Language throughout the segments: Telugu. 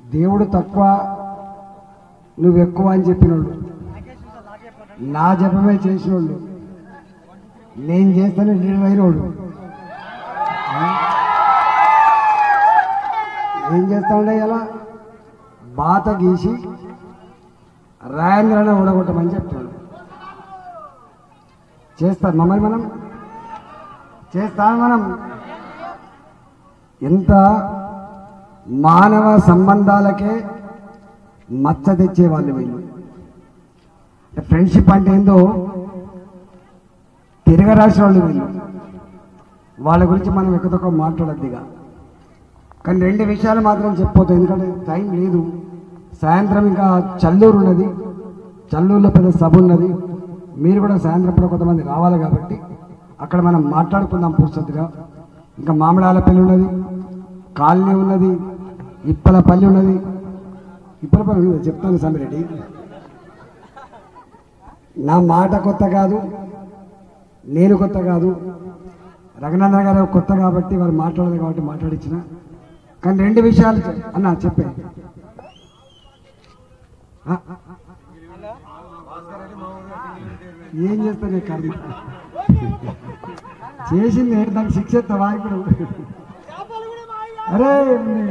దేవుడు తక్కువ నువ్వు ఎక్కువ అని చెప్పినోళ్ళు నా జపమే చేసినోళ్ళు నేను చేస్తానే లీడర్ అయినోడు ఆ? ఏం చేస్తా ఉండే ఇలా బాత గీసి రాయంద్రాన్ని ఊడగొట్టమని చెప్తాడు చేస్తారు మమ్మల్ని మనం చేస్తాం మనం ఎంత మానవ సంబంధాలకే మచ్చ తెచ్చే వాళ్ళు వీళ్ళు ఫ్రెండ్షిప్ అంటే ఏందో తిరగరాసిన వాళ్ళు వీళ్ళు వాళ్ళ గురించి మనం ఎక్కువ మాట్లాడద్దిగా కానీ రెండు విషయాలు మాత్రం చెప్పొద్దు ఎందుకంటే టైం లేదు సాయంత్రం ఇంకా చల్లూరు ఉన్నది చల్లూరులో పెద్ద సభ ఉన్నది మీరు కూడా సాయంత్రం కూడా కొంతమంది రావాలి కాబట్టి అక్కడ మనం మాట్లాడుకుందాం పూర్తిగా ఇంకా మామిడాలపల్లి ఉన్నది కాలనీ ఉన్నది ఇప్పలపల్లి ఉన్నది ఇప్పలపల్లి ఉన్నది చెప్తాను సమిరెడ్డి నా మాట కొత్త కాదు నేను కొత్త కాదు రఘునందన్ గారు కొత్త కాబట్టి వారు మాట్లాడదు కాబట్టి మాట్లాడించిన కానీ రెండు విషయాలు చె- అన్న చెప్పే ఆ? ఏం చేస్తానే కర్మ చేసింది ఏంటి? దానికి శిక్ష ఎత్తావా ఇప్పుడు అరే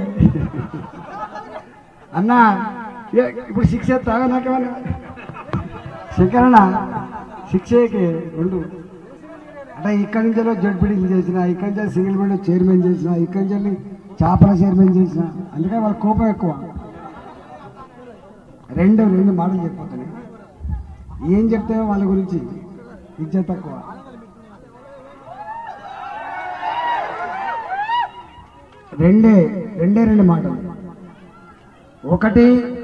అన్న ఏ- ఇప్పుడు శిక్ష ఎత్తావా నాకేమన్నా శంకరన్న శిక్షకి రెండు అంటే ఇక్కడి నుంచి జడ్పీడీలు చేసిన ఇక్కడి నుంచి సింగిల్ విండో చైర్మన్ చేసిన ఇక్కడి నుంచి చేపల చైర్మన్ చేసిన అందుకే వాళ్ళ కోపం ఎక్కువ రెండు రెండు మాటలు చెప్పిపోతున్నాయి ఏం చెప్తే వాళ్ళ గురించి ఇజ్జత్ తక్కువ రెండే రెండే రెండు మాటలు ఒకటి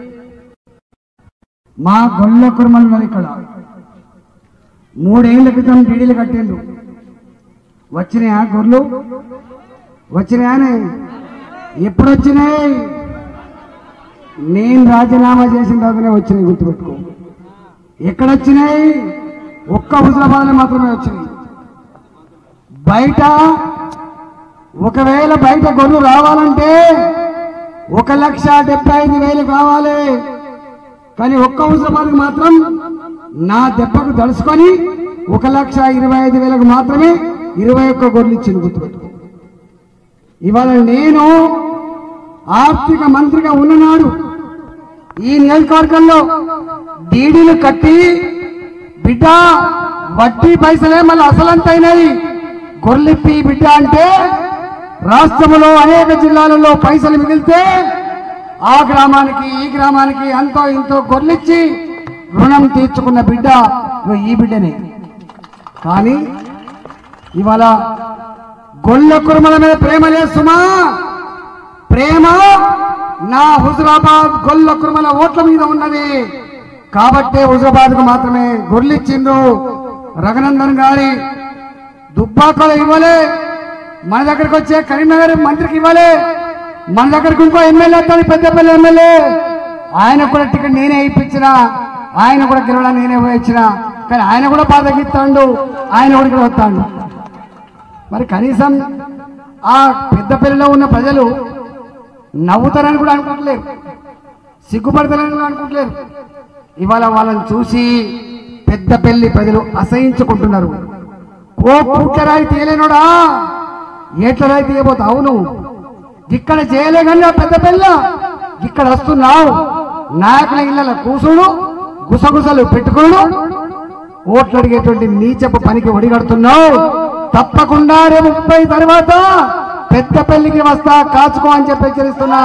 మా గొల్ల కుర్మలు ఉన్నది ఇక్కడ మూడేళ్ల క్రితం డీడీలు కట్టిండు వచ్చినాయా గొర్రెలు వచ్చినాయని ఎప్పుడు వచ్చినాయి నేను రాజీనామా చేసిన తర్వాతనే వచ్చినాయి గుర్తుపెట్టుకో ఎక్కడ వచ్చినాయి ఒక్క హుజరాబాద్లో మాత్రమే వచ్చినాయి బయట ఒకవేళ బయట గొర్రెలు రావాలంటే ఒక లక్ష డెబ్బై ఐదు వేలు కావాలి కానీ ఒక్క హుజరాబాద్కి మాత్రం నా దెబ్బకు తడుచుకొని ఒక లక్ష ఇరవై ఐదు వేలకు మాత్రమే ఇరవై ఒక్క గొర్రెలు ఇచ్చింది గుర్తుపెట్టుకో ఇవాళ నేను ఆర్థిక మంత్రిగా ఉన్ననాడు ఈ నియోజకవర్గంలో డీడీలు కట్టి బిడ్డ వడ్డీ పైసలే మళ్ళీ అసలంతైనాయి గొర్రెలిప్పి బిడ్డ అంటే రాష్ట్రంలో అనేక జిల్లాలలో పైసలు మిగిలితే ఆ గ్రామానికి ఈ గ్రామానికి అంతో ఇంతో గొర్రెలిచ్చి రుణం తీర్చుకున్న బిడ్డ ఇగో ఈ బిడ్డనే కానీ ఇవాళ గొల్ల కుర్మల మీద ప్రేమ లేదు సుమా ప్రేమ నా హుజరాబాద్ గొల్ల కుర్మల ఓట్ల మీద ఉన్నది కాబట్టే హుజరాబాద్ కు మాత్రమే గొర్రెలిచ్చిండ్రు రఘునందన్ గారి దుబ్బాకలు ఇవ్వలే మన దగ్గరకు వచ్చే కరీంనగర్ మంత్రికి ఇవ్వలే మన దగ్గరకు ఇంకో ఎమ్మెల్యే వస్తాడు పెద్దపల్లి ఎమ్మెల్యే ఆయన కూడా టికెట్ నేనే ఇప్పించిన ఆయన కూడా గెలవడం నేనే ఇచ్చిన కానీ ఆయన కూడా బాధ తగ్గిస్తాడు ఆయన కూడా ఇక్కడ వస్తాడు మరి కనీసం ఆ పెద్దపల్లిలో ఉన్న ప్రజలు నవ్వుతారని కూడా అనుకోవట్లేరు సిగ్గుపడతారని కూడా అనుకోవట్లేరు ఇవాళ వాళ్ళని చూసి పెద్దపల్లి ప్రజలు అసహించుకుంటున్నారు ఓ పుట్టరాయి తీయలేనోడా ఏట్ల రాయి తీయబోతా అవును ఇక్కడ చేయలేకన్నా పెద్ద పిల్ల ఇక్కడ వస్తున్నావు నాయకుల ఇళ్ళ కూసుడు గుసగుసలు పెట్టుకోడు ఓట్లు అడిగేటువంటి నీచపు పనికి ఒడిగడుతున్నావు తప్పకుండా రేపు ముప్పై తర్వాత పెద్ద పెళ్లికి వస్తా కాచుకో అని చెప్పి హెచ్చరిస్తున్నా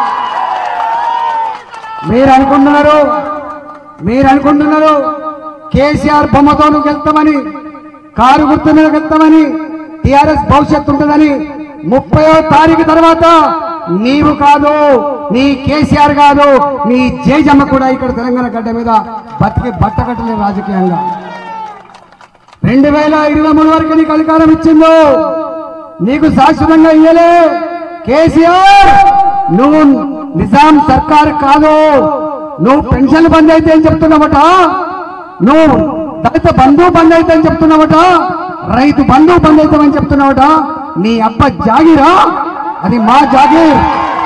మీరు అనుకుంటున్నారు మీరు అనుకుంటున్నారు కేసీఆర్ బొమ్మతో నువ్వు గెలుస్తామని కారు గుర్తు మీద గెలుస్తామని టిఆర్ఎస్ భవిష్యత్తు ఉంటుందని ముప్పయో తారీఖు తర్వాత నీవు కాదు నీ కేసీఆర్ కాదు నీ జేజమ్మ కూడా ఇక్కడ తెలంగాణ గడ్డ మీద బతికి బట్ట కట్టలేదు రాజకీయంగా రెండు వేల ఇరవై మూడు వరకు నీకు అధికారం ఇచ్చిందో నీకు శాశ్వతంగా ఇయ్యలే కేసీఆర్ నువ్వు నిజాం సర్కార్ కాదు నువ్వు పెన్షన్ బంద్ అయితే అని చెప్తున్నావట నువ్వు దళిత బంధువు బంద్ అయితే అని చెప్తున్నావట రైతు బంధువు బంద్ అవుతామని చెప్తున్నావట నీ అబ్బ జాగిరా అది మా జాగీర్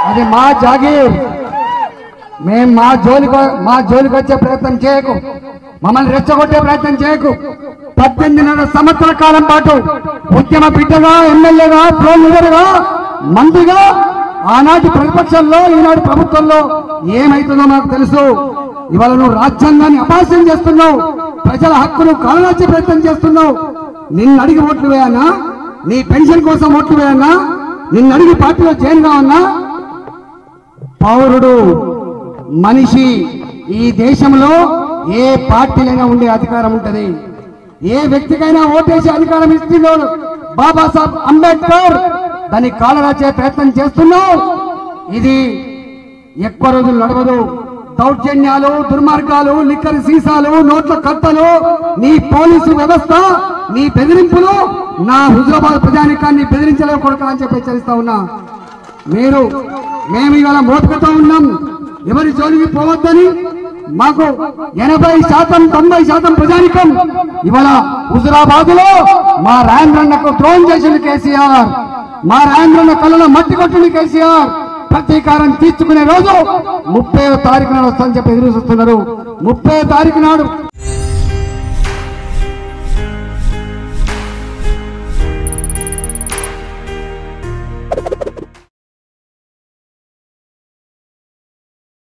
అది మా జాగీర్ మేం మా జోలికి మా జోలికి వచ్చే ప్రయత్నం చేయకు మమ్మల్ని రెచ్చగొట్టే ప్రయత్నం చేయకు పద్దెనిమిదిన్నర సంవత్సరాల కాలం పాటు ఉద్యమ బిడ్డగా ఎమ్మెల్యేగా ఫ్లోర్ లీడర్గా మంత్రిగా ఆనాటి ప్రతిపక్షంలో ఈనాటి ప్రభుత్వంలో ఏమైతుందో మాకు తెలుసు ఇవాళ నువ్వు రాజ్యాంగాన్ని అపాస్యం చేస్తున్నావు ప్రజల హక్కును కాలనాచే ప్రయత్నం చేస్తున్నావు నిన్ను అడిగి ఓట్లు వేయన్నా నీ పెన్షన్ కోసం ఓట్లు వేయన్నా నిన్ను అడిగి పార్టీలో జాయిన్ కావన్నా పౌరుడు మనిషి ఈ దేశంలో ఏ పార్టీలైనా ఉండే అధికారం ఉంటది ఏ వ్యక్తికైనా ఓటేసే అధికారం ఇస్తున్నాడు బాబాసాహెబ్ అంబేద్కర్ దాన్ని కాలరాచే ప్రయత్నం చేస్తున్నావు ఇది ఎక్కువ రోజులు నడవదు దౌర్జన్యాలు దుర్మార్గాలు లిక్కర్ సీసాలు నోట్ల కట్టలు నీ పోలీసు వ్యవస్థ నీ బెదిరింపులు నా హుజరాబాద్ ప్రజానికాన్ని బెదిరించలేవు కొడుకు అని చెప్పి హెచ్చరిస్తా ఉన్నా మీరు మేము ఇవాళ మోపికతో ఉన్నాం ఎవరి జోలికి పోవద్దని మాకు ఎనభై శాతం తొంభై శాతం ప్రజానికం ఇవాళ హుజురాబాద్ లో మా రాయంద్రన్నకు ద్రోహం చేసింది కేసీఆర్ మా రాయంద్రన్న కళ్ళలో మట్టి కొట్టింది కేసీఆర్ ప్రతీకారం తీర్చుకునే రోజు ముప్పై తారీఖు నాడు వస్తుందని చెప్పి ఎదురు చూస్తున్నారు ముప్పై తారీఖు నాడు